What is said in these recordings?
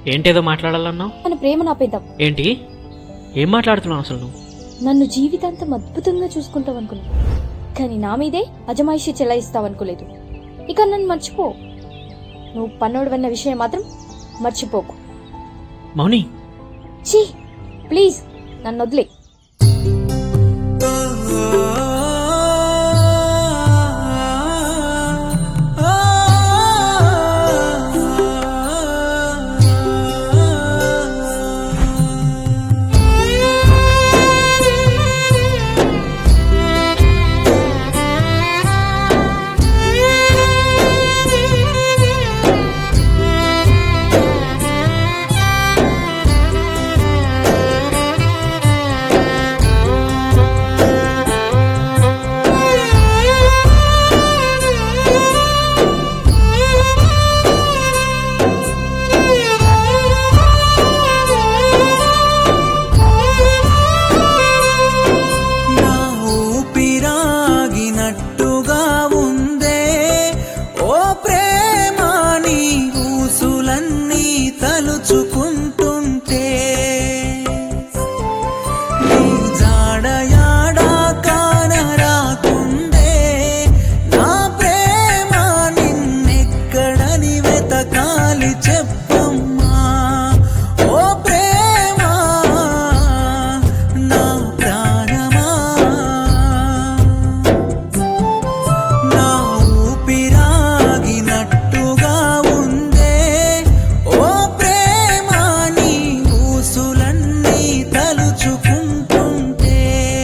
ఏంటేదో మాట్లాడాలన్నావు మన ప్రేమను ఆపేద్దాం ఏంటి ఏం మాట్లాడుతున్నావు అసలు నువ్వు నన్ను జీవితాంతం అద్భుతంగా చూసుకుంటావు అనుకున్నా కానీ నా మీదే అజమాయిషి చెలాయిస్తావు అనుకోలేదు ఇక నన్ను మర్చిపో నువ్వు పన్నోడు అన్న విషయం మాత్రం మర్చిపోకు మౌని ఛీ ప్లీజ్ నన్ను వదిలే నా ఊపిరాగినట్టుగా ఉందే ఓ ప్రేమ నీ ఊసులన్నీ తలుచుకుంటుంటే నీ జాడయాడా కానరాకుందే నా ప్రేమ నిన్నెక్కడని వెతకాలి చెప్పమ్మా ఓ ప్రేమ నా ప్రాణమా నా ఊపిరాగినట్టుగా ఉందే ఓ ప్రేమ నీ ఊసులన్నీ తలుచుకుంటుంటే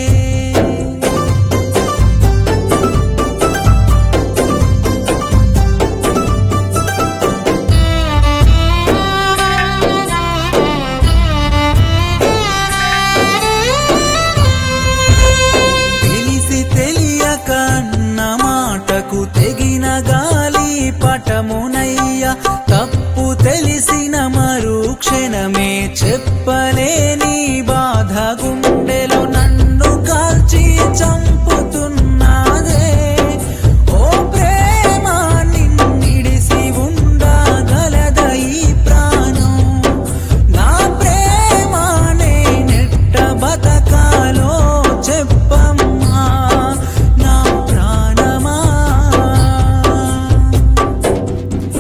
తెలిసి తెలియక అన్న మాటకు తెగిన గాలి పటమునయ్య తప్పు తెలిసిన మరు క్షణమే చెప్పలేని బాధ గుండెలో నన్ను కాల్చి చంపుతున్నదే ఓ ప్రేమ నిన్నిడిసి ఉండగలద ఈ ప్రాణం నా ప్రేమ నేనెట్ట బతకాలో చెప్పమ్మా నా ప్రాణమా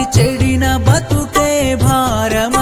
చెడిన బతుకే భారం